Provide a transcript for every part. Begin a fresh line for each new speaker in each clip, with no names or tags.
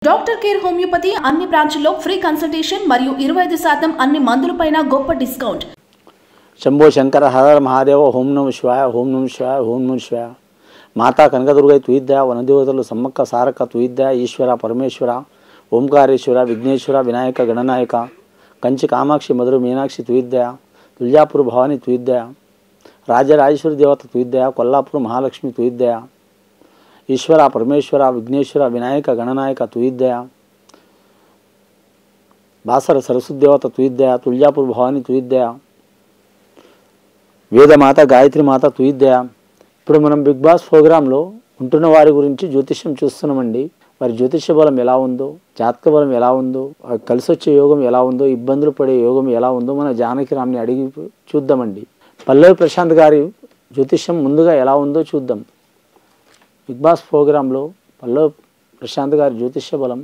doctor care homeopathy అన్ని బ్రాంచ్ల్లో free consultation మరియు ఇరవై ఐదు శాతం అన్ని మందులపైన గొప్ప డిస్కౌంట్
శంభో శంకర హర మహాదేవ ఓం నమ శివాయ ఓం నమ శివాయ ఓం నమ శివాయ మాతా కనకదుర్గై తుయిద్య వనదేవతలు సమ్మక్క సారక్క తుయిద్య ఈశ్వర పరమేశ్వర ఓంకారేశ్వర విఘ్నేశ్వర వినాయక గణనాయక కంచి కామాక్షి మధుర మీనాక్షి తుయిద్య తుల్జాపూర్ భవాని తుయిద్య రాజరాజేశ్వరి దేవత తుయిద్య కొల్లాపూర్ మహాలక్ష్మి తుయిద్య ఈశ్వర పరమేశ్వర విఘ్నేశ్వర వినాయక గణనాయక తుయిద్య బాసర సరస్వతి దేవత తుయిద్య తుల్జాపూర్ భవాని తుయిద్య వేదమాత గాయత్రి మాత తుయిద్య ఇప్పుడు మనం బిగ్ బాస్ ప్రోగ్రాంలో ఉంటున్న వారి గురించి జ్యోతిష్యం చూస్తున్నామండి వారి జ్యోతిష్య బలం ఎలా ఉందో జాతక బలం ఎలా ఉందో వారికి కలిసి వచ్చే యోగం ఎలా ఉందో ఇబ్బందులు పడే యోగం ఎలా ఉందో మన జానకి రామ్ని అడిగి చూద్దామండి పల్లవి ప్రశాంత్ గారి జ్యోతిష్యం ముందుగా ఎలా ఉందో చూద్దాం బిగ్ బాస్ ప్రోగ్రాంలో పల్లవి ప్రశాంత్ గారి జ్యోతిష్య బలం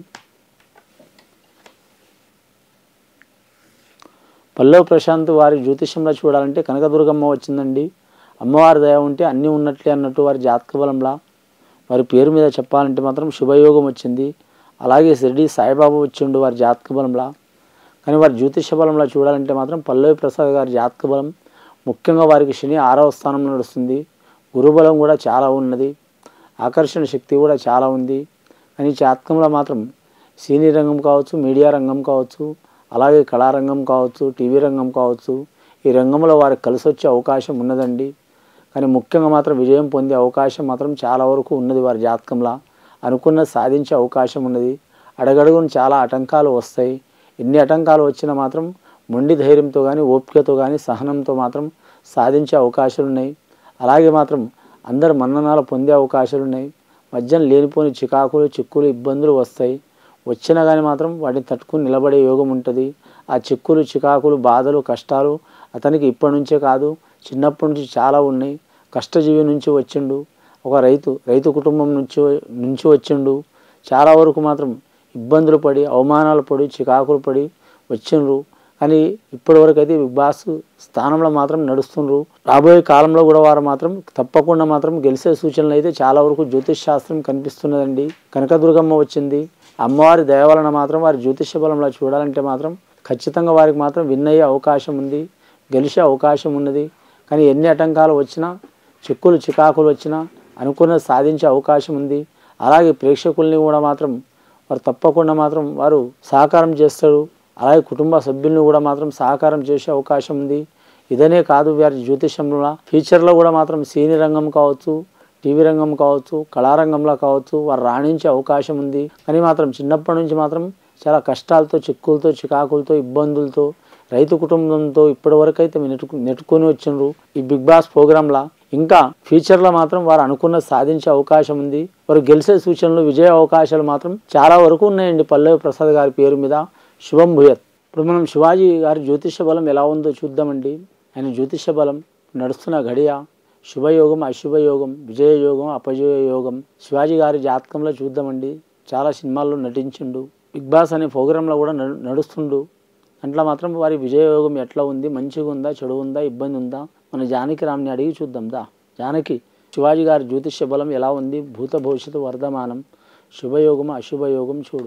పల్లవ్ ప్రశాంత్ వారి జ్యోతిష్యంలో చూడాలంటే కనకదుర్గమ్మ వచ్చిందండి అమ్మవారి దయ ఉంటే అన్నీ ఉన్నట్లే అన్నట్టు వారి జాతక బలంలా వారి పేరు మీద చెప్పాలంటే మాత్రం శుభయోగం వచ్చింది అలాగే షిరిడి సాయిబాబా వచ్చిండు వారి జాతక బలంలా కానీ వారి జ్యోతిష బలంలో చూడాలంటే మాత్రం పల్లవి ప్రసాద్ గారి జాతక బలం ముఖ్యంగా వారికి శని ఆరవ స్థానంలో నడుస్తుంది గురుబలం కూడా చాలా ఉన్నది ఆకర్షణ శక్తి కూడా చాలా ఉంది కానీ జాతకంలో మాత్రం సినీ రంగం కావచ్చు మీడియా రంగం కావచ్చు అలాగే కళారంగం కావచ్చు టీవీ రంగం కావచ్చు ఈ రంగంలో వారికి కలిసి వచ్చే అవకాశం ఉన్నదండి కానీ ముఖ్యంగా మాత్రం విజయం పొందే అవకాశం మాత్రం చాలా వరకు ఉన్నది వారి జాతకంలో అనుకున్నది సాధించే అవకాశం ఉన్నది అడగడుగున చాలా ఆటంకాలు వస్తాయి ఎన్ని ఆటంకాలు వచ్చినా మాత్రం మొండి ధైర్యంతో కానీ ఓపికతో కానీ సహనంతో మాత్రం సాధించే అవకాశాలు ఉన్నాయి అలాగే మాత్రం అందరు మన్ననాలు పొందే అవకాశాలు ఉన్నాయి మధ్యన లేనిపోని చికాకులు చిక్కులు ఇబ్బందులు వస్తాయి వచ్చినా కానీ మాత్రం వాటిని తట్టుకుని నిలబడే యోగం ఉంటుంది ఆ చిక్కులు చికాకులు బాధలు కష్టాలు అతనికి ఇప్పటి నుంచే కాదు చిన్నప్పటి నుంచి చాలా ఉన్నాయి కష్టజీవి నుంచి వచ్చిండు ఒక రైతు రైతు కుటుంబం నుంచి నుంచి వచ్చిండు చాలా వరకు మాత్రం ఇబ్బందులు పడి అవమానాలు పడి చికాకులు పడి వచ్చిండ్రు కానీ ఇప్పటివరకు అయితే బిగ్ బాస్ స్థానంలో మాత్రం నడుస్తుండ్రు రాబోయే కాలంలో కూడా వారు మాత్రం తప్పకుండా మాత్రం గెలిచే సూచనలు అయితే చాలా వరకు జ్యోతిష్ శాస్త్రం కనిపిస్తున్నదండి కనకదుర్గమ్మ వచ్చింది అమ్మవారి దయ వలన మాత్రం వారి జ్యోతిష బలంలో చూడాలంటే మాత్రం ఖచ్చితంగా వారికి మాత్రం విన్ అయ్యే అవకాశం ఉంది గెలిచే అవకాశం ఉన్నది కానీ ఎన్ని ఆటంకాలు వచ్చినా చిక్కులు చికాకులు వచ్చినా అనుకున్నది సాధించే అవకాశం ఉంది అలాగే ప్రేక్షకుల్ని కూడా మాత్రం వారు తప్పకుండా మాత్రం వారు సహకారం చేస్తారు అలాగే కుటుంబ సభ్యుల్ని కూడా మాత్రం సహకారం చేసే అవకాశం ఉంది ఇదనే కాదు వారి జ్యోతిషంలో ఫ్యూచర్లో కూడా మాత్రం సినీ రంగం కావచ్చు టీవీ రంగం కావచ్చు కళారంగంలో కావచ్చు వారు రాణించే అవకాశం ఉంది కానీ మాత్రం చిన్నప్పటి నుంచి మాత్రం చాలా కష్టాలతో చిక్కులతో చికాకులతో ఇబ్బందులతో రైతు కుటుంబంతో ఇప్పటి వరకు అయితే నెట్టుకు నెట్టుకొని వచ్చిండ్రు ఈ బిగ్ బాస్ ప్రోగ్రాంలా ఇంకా ఫ్యూచర్లో మాత్రం వారు అనుకున్న సాధించే అవకాశం ఉంది వారు గెలిచే సూచనలు విజయ అవకాశాలు మాత్రం చాలా వరకు ఉన్నాయండి పల్లవి ప్రసాద్ గారి పేరు మీద శుభం భూయత్ ఇప్పుడు మనం శివాజీ గారి జ్యోతిష బలం ఎలా ఉందో చూద్దామండి ఆయన జ్యోతిష బలం నడుస్తున్న గడియ శుభయోగం అశుభయోగం విజయయోగం అపజయ యోగం శివాజీ గారి జాతకంలో చూద్దామండి చాలా సినిమాల్లో నటించిండు బిగ్ బాస్ అనే ప్రోగ్రాంలో కూడా నడు నడుస్తుండు అట్లా మాత్రం వారి విజయయోగం ఎట్లా ఉంది మంచిగా ఉందా చెడు ఉందా ఇబ్బంది ఉందా మన జానకి రామ్ని అడిగి చూద్దాం దా జానకి శివాజీ గారి జ్యోతిష్య బలం ఎలా ఉంది భూత భవిష్యత్తు వర్ధమానం శుభయోగం అశుభయోగం చూడు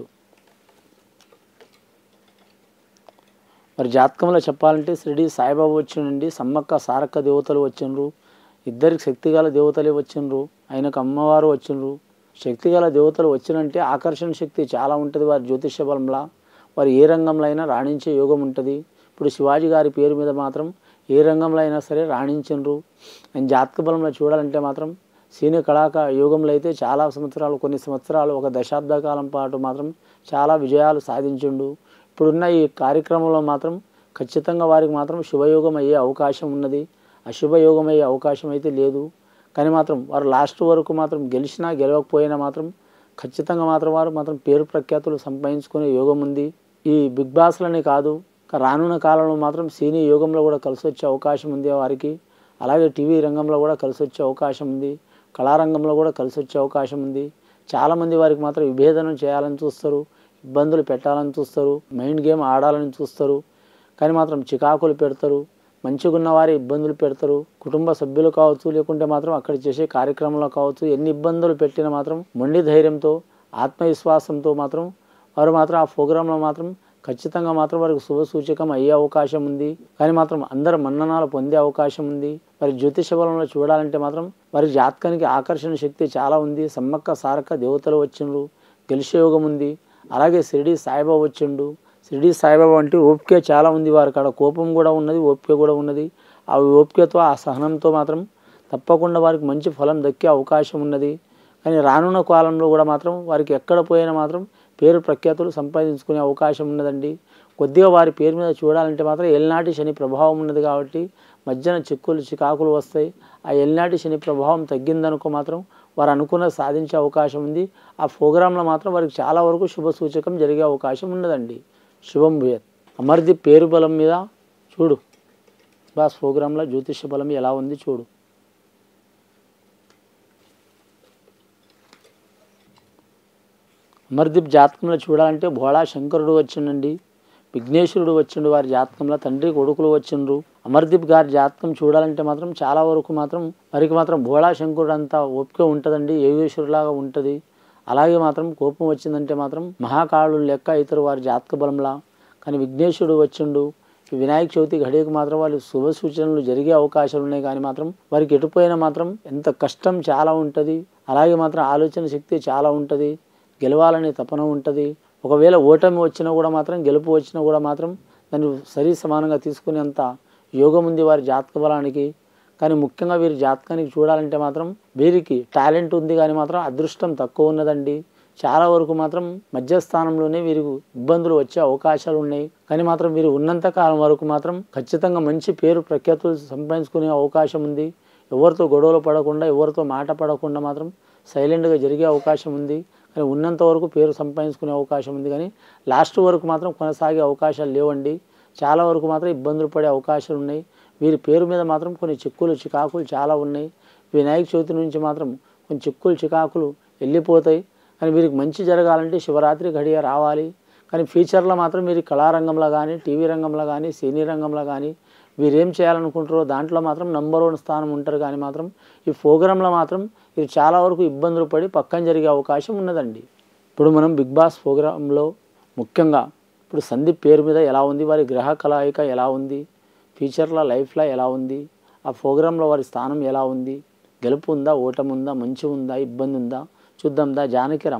మరి జాతకంలో చెప్పాలంటే షిరిడి సాయిబాబా వచ్చిండండి సమ్మక్క సారక్క దేవతలు వచ్చిండ్రు ఇద్దరికి శక్తిగల దేవతలే వచ్చిండ్రు ఆయనకు అమ్మవారు వచ్చిండ్రు శక్తిగల దేవతలు వచ్చినంటే ఆకర్షణ శక్తి చాలా ఉంటుంది వారి జ్యోతిష్య బలంలా వారు ఏ రంగంలో అయినా రాణించే యోగం ఉంటుంది ఇప్పుడు శివాజీ గారి పేరు మీద మాత్రం ఏ రంగంలో అయినా సరే రాణించండ్రు ఆయన జాతక బలంలో చూడాలంటే మాత్రం సీనియర్ కళాక యోగంలో అయితే చాలా సంవత్సరాలు కొన్ని సంవత్సరాలు ఒక దశాబ్ద కాలం పాటు మాత్రం చాలా విజయాలు సాధించిండు ఇప్పుడున్న ఈ కార్యక్రమంలో మాత్రం ఖచ్చితంగా వారికి మాత్రం శుభయోగం అయ్యే అవకాశం ఉన్నది అశుభయోగం అయ్యే అవకాశం అయితే లేదు కానీ మాత్రం వారు లాస్ట్ వరకు మాత్రం గెలిచినా గెలవకపోయినా మాత్రం ఖచ్చితంగా మాత్రం వారు మాత్రం పేరు ప్రఖ్యాతులు సంపాదించుకునే యోగం ఉంది ఈ బిగ్ బాస్లోనే కాదు ఇంకా రానున్న కాలంలో మాత్రం సీనీ యోగంలో కూడా కలిసి వచ్చే అవకాశం ఉంది వారికి అలాగే టీవీ రంగంలో కూడా కలిసి వచ్చే అవకాశం ఉంది కళారంగంలో కూడా కలిసి వచ్చే అవకాశం ఉంది చాలామంది వారికి మాత్రం విభేదనం చేయాలని చూస్తారు ఇబ్బందులు పెట్టాలని చూస్తారు మైండ్ గేమ్ ఆడాలని చూస్తారు కానీ మాత్రం చికాకులు పెడతారు మంచిగా ఉన్న వారి ఇబ్బందులు పెడతారు కుటుంబ సభ్యులు కావచ్చు లేకుంటే మాత్రం అక్కడ చేసే కార్యక్రమంలో కావచ్చు ఎన్ని ఇబ్బందులు పెట్టినా మాత్రం మొండి ధైర్యంతో ఆత్మవిశ్వాసంతో మాత్రం వారు మాత్రం ఆ ప్రోగ్రాంలో మాత్రం ఖచ్చితంగా మాత్రం వారికి శుభ సూచకం అయ్యే అవకాశం ఉంది కానీ మాత్రం అందరు మన్ననాలు పొందే అవకాశం ఉంది మరి జ్యోతిష బలంలో చూడాలంటే మాత్రం వారి జాతకానికి ఆకర్షణ శక్తి చాలా ఉంది సమ్మక్క సారక్క దేవతలు వచ్చిండ్రు గెలిచే యోగం ఉంది అలాగే షిరిడి సాయిబాబా వచ్చిండు షిరిడి సాయిబాబా అంటే ఓపిక చాలా ఉంది వారి కాడ కోపం కూడా ఉన్నది ఓపిక కూడా ఉన్నది ఆ ఓపికతో ఆ సహనంతో మాత్రం తప్పకుండా వారికి మంచి ఫలం దక్కే అవకాశం ఉన్నది కానీ రానున్న కాలంలో కూడా మాత్రం వారికి ఎక్కడ పోయినా మాత్రం పేరు ప్రఖ్యాతులు సంపాదించుకునే అవకాశం ఉన్నదండి కొద్దిగా వారి పేరు మీద చూడాలంటే మాత్రం ఎల్నాటి శని ప్రభావం ఉన్నది కాబట్టి మధ్యన చిక్కులు చికాకులు వస్తాయి ఆ ఎల్నాటి శని ప్రభావం తగ్గిందనుకో మాత్రం వారు అనుకున్నది సాధించే అవకాశం ఉంది ఆ ప్రోగ్రాంలో మాత్రం వారికి చాలా వరకు శుభ సూచకం జరిగే అవకాశం ఉన్నదండి శుభం భూయత్ అమర్దీప్ పేరు బలం మీద చూడు బాస్ ప్రోగ్రాంలో జ్యోతిష బలం ఎలా ఉంది చూడు అమర్దీప్ జాతకంలో చూడాలంటే భోళా శంకరుడు వచ్చిండండి విఘ్నేశ్వరుడు వచ్చిండు వారి జాతకంలో తండ్రి కొడుకులు వచ్చిండ్రు అమర్దీప్ గారి జాతకం చూడాలంటే మాత్రం చాలా వరకు మాత్రం వారికి మాత్రం భోళా శంకరుడు అంతా ఓపిక ఉంటుందండి యోగేశ్వరులాగా ఉంటుంది అలాగే మాత్రం కోపం వచ్చిందంటే మాత్రం మహాకాళుడు లెక్క ఇతరు వారి జాతక బలంలా కానీ విఘ్నేశ్వరుడు వచ్చిండు ఈ వినాయక చవితి ఘడియకు మాత్రం వాళ్ళు శుభ సూచనలు జరిగే అవకాశాలు ఉన్నాయి కానీ మాత్రం వారికి ఎటుపోయినా మాత్రం ఎంత కష్టం చాలా ఉంటుంది అలాగే మాత్రం ఆలోచన శక్తి చాలా ఉంటుంది గెలవాలనే తపన ఉంటుంది ఒకవేళ ఓటమి వచ్చినా కూడా మాత్రం గెలుపు వచ్చినా కూడా మాత్రం దాన్ని సరి సమానంగా తీసుకునేంత యోగం ఉంది వారి జాతక బలానికి కానీ ముఖ్యంగా వీరి జాతకానికి చూడాలంటే మాత్రం వీరికి టాలెంట్ ఉంది కానీ మాత్రం అదృష్టం తక్కువ ఉన్నదండి చాలా వరకు మాత్రం మధ్యస్థానంలోనే వీరికి ఇబ్బందులు వచ్చే అవకాశాలు ఉన్నాయి కానీ మాత్రం వీరు ఉన్నంత కాలం వరకు మాత్రం ఖచ్చితంగా మంచి పేరు ప్రఖ్యాతులు సంపాదించుకునే అవకాశం ఉంది ఎవరితో గొడవలు పడకుండా ఎవరితో మాట పడకుండా మాత్రం సైలెంట్గా జరిగే అవకాశం ఉంది కానీ ఉన్నంత వరకు పేరు సంపాదించుకునే అవకాశం ఉంది కానీ లాస్ట్ వరకు మాత్రం కొనసాగే అవకాశాలు లేవండి చాలా వరకు మాత్రం ఇబ్బందులు పడే అవకాశాలు ఉన్నాయి వీరి పేరు మీద మాత్రం కొన్ని చిక్కులు చికాకులు చాలా ఉన్నాయి వినాయక చవితి నుంచి మాత్రం కొన్ని చిక్కులు చికాకులు వెళ్ళిపోతాయి కానీ వీరికి మంచి జరగాలంటే శివరాత్రి గడియ రావాలి కానీ ఫ్యూచర్లో మాత్రం మీరు కళారంగంలో కానీ టీవీ రంగంలో కానీ సినీ రంగంలో కానీ వీరేం చేయాలనుకుంటారో దాంట్లో మాత్రం నంబర్ వన్ స్థానం ఉంటారు కానీ మాత్రం ఈ ప్రోగ్రాంలో మాత్రం ఇది చాలా వరకు ఇబ్బందులు పడి పక్కన జరిగే అవకాశం ఉన్నదండి ఇప్పుడు మనం బిగ్ బాస్ ప్రోగ్రాంలో ముఖ్యంగా ఇప్పుడు సందీప్ పేరు మీద ఎలా ఉంది వారి గ్రహ కలాయిక ఎలా ఉంది ఫ్యూచర్లో లైఫ్లో ఎలా ఉంది ఆ ప్రోగ్రాంలో వారి స్థానం ఎలా ఉంది గెలుపు ఉందా ఓటమి ఉందా మంచి ఉందా ఇబ్బంది ఉందా చూద్దాం దా జానకిరామ్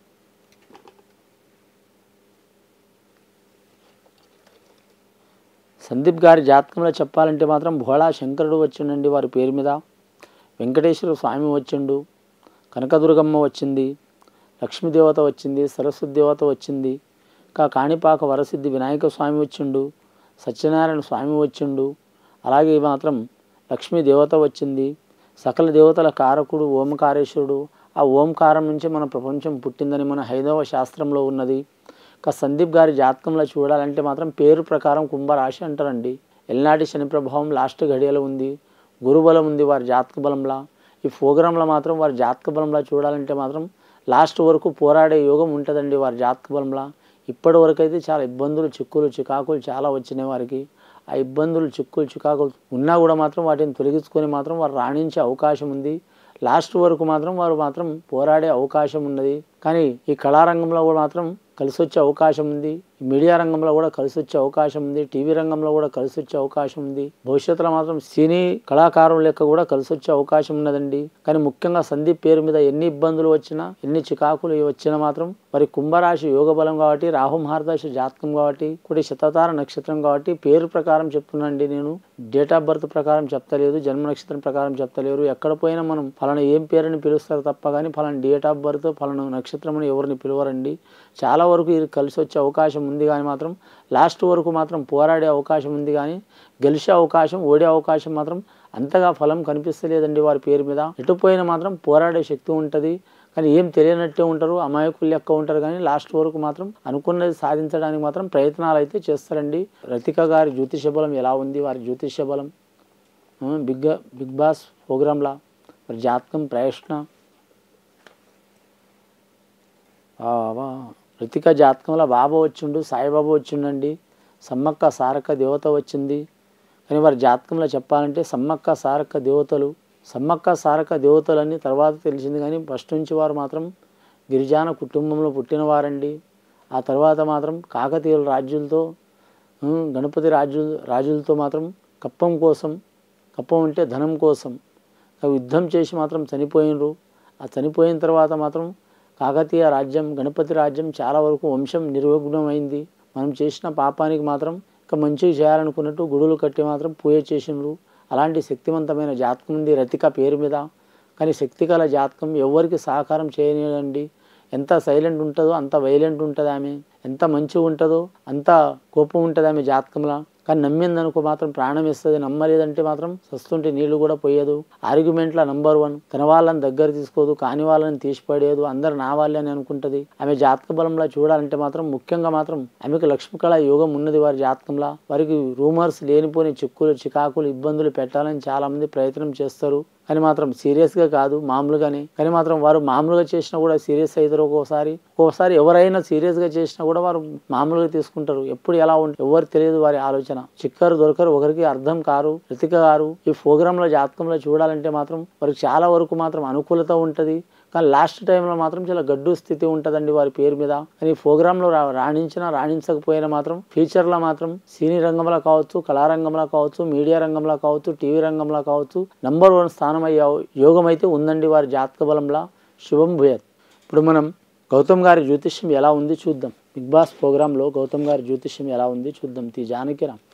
సందీప్ గారి జాతకంలో చెప్పాలంటే మాత్రం భోళా శంకరుడు వచ్చిండండి వారి పేరు మీద వెంకటేశ్వర స్వామి వచ్చిండు కనకదుర్గమ్మ వచ్చింది లక్ష్మీదేవత వచ్చింది సరస్వతి దేవత వచ్చింది ఇంకా కాణిపాక వరసిద్ధి వినాయక స్వామి వచ్చిండు సత్యనారాయణ స్వామి వచ్చిండు అలాగే మాత్రం లక్ష్మీ దేవత వచ్చింది సకల దేవతల కారకుడు ఓంకారేశ్వరుడు ఆ ఓంకారం నుంచి మన ప్రపంచం పుట్టిందని మన హైందవ శాస్త్రంలో ఉన్నది ఇంకా సందీప్ గారి జాతకంలో చూడాలంటే మాత్రం పేరు ప్రకారం కుంభరాశి అంటారండి ఎల్నాటి శని ప్రభావం లాస్ట్ ఘడియలో ఉంది గురుబలం ఉంది వారి జాతక బలంలా ఈ ప్రోగ్రాంలో మాత్రం వారి జాతక బలంలా చూడాలంటే మాత్రం లాస్ట్ వరకు పోరాడే యోగం ఉంటుందండి వారి జాతక బలంలా ఇప్పటి వరకు అయితే చాలా ఇబ్బందులు చిక్కులు చికాకులు చాలా వచ్చినాయి వారికి ఆ ఇబ్బందులు చిక్కులు చికాకులు ఉన్నా కూడా మాత్రం వాటిని తొలగించుకొని మాత్రం వారు రాణించే అవకాశం ఉంది లాస్ట్ వరకు మాత్రం వారు మాత్రం పోరాడే అవకాశం ఉన్నది కానీ ఈ కళారంగంలో కూడా మాత్రం కలిసి వచ్చే అవకాశం ఉంది మీడియా రంగంలో కూడా కలిసి వచ్చే అవకాశం ఉంది టీవీ రంగంలో కూడా కలిసి వచ్చే అవకాశం ఉంది భవిష్యత్తులో మాత్రం సినీ కళాకారుల లెక్క కూడా కలిసి వచ్చే అవకాశం ఉన్నదండి కానీ ముఖ్యంగా సందీప్ పేరు మీద ఎన్ని ఇబ్బందులు వచ్చినా ఎన్ని చికాకులు వచ్చినా మాత్రం మరి కుంభరాశి యోగ బలం కాబట్టి రాహు మహారదశ జాతకం కాబట్టి ఒకటి శతతార నక్షత్రం కాబట్టి పేరు ప్రకారం చెప్తున్నాండి నేను డేట్ ఆఫ్ బర్త్ ప్రకారం చెప్తలేదు జన్మ నక్షత్రం ప్రకారం చెప్తలేరు ఎక్కడ పోయినా మనం ఫలానా ఏం పేరుని పిలుస్తారు తప్ప కానీ ఫలానా డేట్ ఆఫ్ బర్త్ ఫలానా నక్షత్రం అని ఎవరిని పిలవరండి చాలా వరకు ఇది కలిసి వచ్చే అవకాశం ఉంది కానీ మాత్రం లాస్ట్ వరకు మాత్రం పోరాడే అవకాశం ఉంది కానీ గెలిచే అవకాశం ఓడే అవకాశం మాత్రం అంతగా ఫలం కనిపిస్తలేదండి వారి పేరు మీద ఎటుపోయినా మాత్రం పోరాడే శక్తి ఉంటుంది కానీ ఏం తెలియనట్టే ఉంటారు అమాయకులు లెక్క ఉంటారు కానీ లాస్ట్ వరకు మాత్రం అనుకున్నది సాధించడానికి మాత్రం ప్రయత్నాలు అయితే చేస్తారండి రతిక గారి జ్యోతిష బలం ఎలా ఉంది వారి జ్యోతిష బలం ఆ, బిగ్ బిగ్ బాస్ ప్రోగ్రాంలా మరి జాతకం ప్రయత్న బాబా రితిక జాతకంలో బాబా వచ్చిండు సాయిబాబా వచ్చిండండి సమ్మక్క సారక్క దేవత వచ్చింది కానీ వారి జాతకంలో చెప్పాలంటే సమ్మక్క సారక్క దేవతలు సమ్మక్క సారక్క దేవతలని తర్వాత తెలిసింది కానీ ఫస్ట్ నుంచి వారు మాత్రం గిరిజాన కుటుంబంలో పుట్టిన వారండి ఆ తర్వాత మాత్రం కాకతీయుల రాజ్యులతో ఉమ్, గణపతి రాజు రాజులతో మాత్రం కప్పం కోసం కప్పం అంటే ధనం కోసం అవి యుద్ధం చేసి మాత్రం చనిపోయినరు ఆ చనిపోయిన తర్వాత మాత్రం కాకతీయ రాజ్యం గణపతి రాజ్యం చాలా వరకు వంశం నిర్విఘ్నమైంది మనం చేసిన పాపానికి మాత్రం ఇక మంచిగా చేయాలనుకున్నట్టు గుడులు కట్టి మాత్రం పూజ చేసినారు అలాంటి శక్తివంతమైన జాతకం ఉంది రతిక పేరు మీద కానీ శక్తి గల జాతకం ఎవరికి సహకారం చేయనియండి ఎంత సైలెంట్ ఉంటుందో అంత వైలెంట్ ఉంటుంది ఆమె ఎంత మంచిగా ఉంటుందో అంత కోపం ఉంటుంది ఆమె జాతకంలో కానీ నమ్మిందనుకో మాత్రం ప్రాణం ఇస్తుంది నమ్మలేదంటే మాత్రం సస్తుంటే నీళ్లు కూడా పోయేదు ఆర్గ్యుమెంట్లో నంబర్ వన్ తన వాళ్ళని దగ్గర తీసుకోదు కాని వాళ్ళని తీసిపడేదు అందరు నా వాళ్ళే అని అనుకుంటుంది ఆమె జాతక బలంలో చూడాలంటే మాత్రం ముఖ్యంగా మాత్రం ఆమెకు లక్ష్మీకళ యోగం ఉన్నది వారి జాతకంలో వారికి రూమర్స్ లేనిపోని చిక్కులు చికాకులు ఇబ్బందులు పెట్టాలని చాలా మంది ప్రయత్నం చేస్తారు కానీ మాత్రం సీరియస్గా కాదు మామూలుగానే కానీ మాత్రం వారు మామూలుగా చేసినా కూడా సీరియస్ అవుతారు ఒక్కోసారి ఒక్కోసారి ఎవరైనా సీరియస్గా చేసినా కూడా వారు మామూలుగా తీసుకుంటారు ఎప్పుడు ఎలా ఉంటుంది ఎవరు తెలియదు వారి ఆలోచన చిక్కరు దొరకరు ఒకరికి అర్థం కారు రితిక గారు ఈ ప్రోగ్రాంలో జాతకంలో చూడాలంటే మాత్రం వారికి చాలా వరకు మాత్రం అనుకూలత ఉంటుంది కానీ లాస్ట్ టైంలో మాత్రం చాలా గడ్డు స్థితి ఉంటుందండి వారి పేరు మీద కానీ ప్రోగ్రాంలో రా రాణించినా రాణించకపోయినా మాత్రం ఫ్యూచర్లో మాత్రం సినీ రంగంలో కావచ్చు కళారంగంలో కావచ్చు మీడియా రంగంలో కావచ్చు టీవీ రంగంలో కావచ్చు నంబర్ వన్ స్థానం అయ్యే యోగం అయితే ఉందండి వారి జాతక బలంలో శుభం భూయత్ ఇప్పుడు మనం గౌతమ్ గారి జ్యోతిష్యం ఎలా ఉంది చూద్దాం బిగ్ బాస్ ప్రోగ్రాంలో గౌతమ్ గారి జ్యోతిష్యం ఎలా ఉంది చూద్దాం తి జానకిరామ్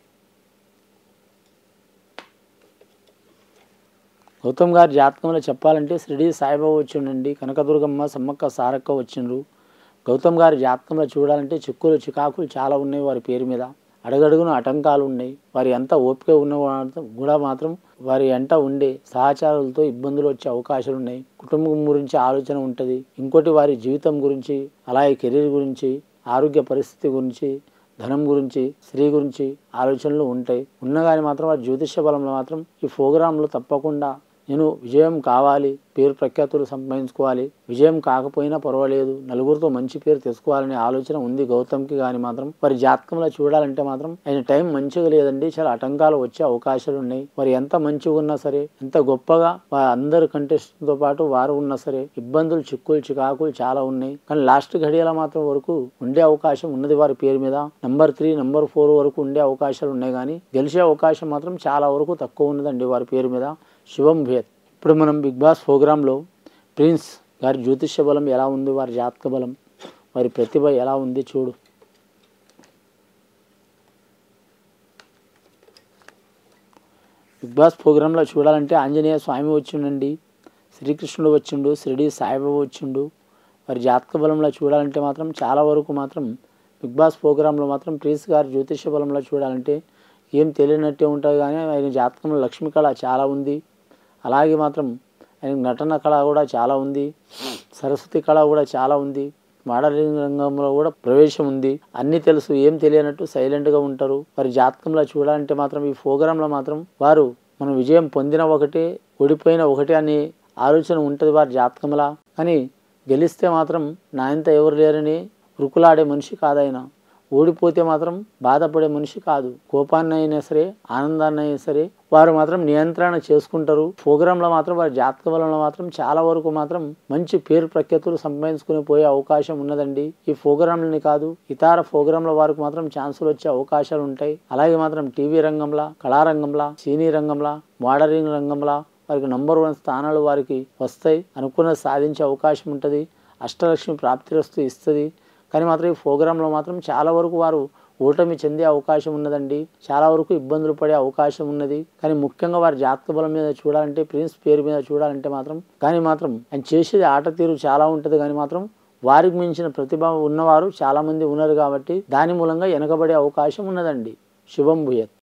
గౌతమ్ గారి జాతకంలో చెప్పాలంటే షిరిడి సాయిబాబా వచ్చిండండి కనకదుర్గమ్మ సమ్మక్క సారక్క వచ్చిండ్రు గౌతమ్ గారి జాతకంలో చూడాలంటే చిక్కులు చికాకులు చాలా ఉన్నాయి వారి పేరు మీద అడగడుగున ఆటంకాలు ఉన్నాయి వారి ఎంత ఓపిక ఉన్న వాళ్ళతో కూడా మాత్రం వారి ఎంట ఉండే సహచారులతో ఇబ్బందులు వచ్చే అవకాశాలు ఉన్నాయి కుటుంబం గురించి ఆలోచన ఉంటుంది ఇంకోటి వారి జీవితం గురించి అలాగే కెరీర్ గురించి ఆరోగ్య పరిస్థితి గురించి ధనం గురించి స్త్రీ గురించి ఆలోచనలు ఉంటాయి ఉన్నగాని మాత్రం వారి జ్యోతిష బలంలో మాత్రం ఈ ప్రోగ్రాంలో తప్పకుండా నేను విజయం కావాలి పేరు ప్రఖ్యాతులు సంపాదించుకోవాలి విజయం కాకపోయినా పర్వాలేదు నలుగురితో మంచి పేరు తెచ్చుకోవాలనే ఆలోచన ఉంది గౌతమ్కి కానీ మాత్రం వారి జాతకంలో చూడాలంటే మాత్రం ఆయన టైం మంచిగా లేదండి చాలా ఆటంకాలు వచ్చే అవకాశాలు ఉన్నాయి మరి ఎంత మంచిగా ఉన్నా సరే ఎంత గొప్పగా వారి అందరు కంటెస్ట్తో పాటు వారు ఉన్నా సరే ఇబ్బందులు చిక్కులు చికాకులు చాలా ఉన్నాయి కానీ లాస్ట్ ఘడియల మాత్రం వరకు ఉండే అవకాశం ఉన్నది వారి పేరు మీద నంబర్ త్రీ నంబర్ ఫోర్ వరకు ఉండే అవకాశాలు ఉన్నాయి కానీ గెలిచే అవకాశం మాత్రం చాలా వరకు తక్కువ ఉన్నదండి వారి పేరు మీద శుభం భేత్ ఇప్పుడు మనం బిగ్ బాస్ ప్రోగ్రాంలో ప్రిన్స్ గారి జ్యోతిష్య బలం ఎలా ఉంది వారి జాతక బలం వారి ప్రతిభ ఎలా ఉంది చూడు బిగ్ బాస్ ప్రోగ్రాంలో చూడాలంటే ఆంజనేయ స్వామి వచ్చిండండి శ్రీకృష్ణుడు వచ్చిండు షిరిడి సాయిబాబా వచ్చిండు వారి జాతక బలంలో చూడాలంటే మాత్రం చాలా వరకు మాత్రం బిగ్ బాస్ ప్రోగ్రాంలో మాత్రం ప్రీస్ గారి జ్యోతిష్య బలంలో చూడాలంటే ఏం తెలియనట్టే ఉంటుంది కానీ ఆయన జాతకంలో లక్ష్మీ కళ చాలా ఉంది అలాగే మాత్రం ఆయన నటన కళ కూడా చాలా ఉంది సరస్వతి కళ కూడా చాలా ఉంది మోడలింగ్ రంగంలో కూడా ప్రవేశం ఉంది అన్ని తెలుసు ఏం తెలియనట్టు సైలెంట్గా ఉంటారు వారి జాతకంలో చూడాలంటే మాత్రం ఈ ప్రోగ్రాంలో మాత్రం వారు మనం విజయం పొందిన ఒకటే ఓడిపోయిన ఒకటే అని ఆలోచన ఉంటుంది వారి జాతకంలా కానీ గెలిస్తే మాత్రం నా ఇంత ఎవరు లేరని ఉరుకులాడే మనిషి కాదైనా ఓడిపోతే మాత్రం బాధపడే మనిషి కాదు కోపాన్ని అయినా సరే ఆనందాన్ని అయినా సరే వారు మాత్రం నియంత్రణ చేసుకుంటారు ప్రోగ్రాంలో మాత్రం వారి జాతక బలంలో మాత్రం చాలా వరకు మాత్రం మంచి పేరు ప్రఖ్యాతులు సంపాదించుకుని పోయే అవకాశం ఉన్నదండి ఈ ప్రోగ్రాంలని కాదు ఇతర ప్రోగ్రాంల వారికి మాత్రం ఛాన్సులు వచ్చే అవకాశాలు ఉంటాయి అలాగే మాత్రం టీవీ రంగంలా కళారంగంలా సినీ రంగంలా మోడలింగ్ రంగంలా వారికి నంబర్ వన్ స్థానాలు వారికి వస్తాయి అనుకున్నది సాధించే అవకాశం ఉంటుంది అష్టలక్ష్మి ప్రాప్తిరస్తు ఇస్తుంది కానీ మాత్రం ఈ ప్రోగ్రాంలో మాత్రం చాలా వరకు వారు ఓటమి చెందే అవకాశం ఉన్నదండి చాలా వరకు ఇబ్బందులు పడే అవకాశం ఉన్నది కానీ ముఖ్యంగా వారి జాతక బలం మీద చూడాలంటే ప్రిన్స్ పేరు మీద చూడాలంటే మాత్రం కానీ మాత్రం ఆయన చేసేది ఆట తీరు చాలా ఉంటుంది కానీ మాత్రం వారికి మించిన ప్రతిభ ఉన్నవారు చాలా మంది ఉన్నారు కాబట్టి దాని మూలంగా వెనకబడే అవకాశం ఉన్నదండి శుభం భూయత్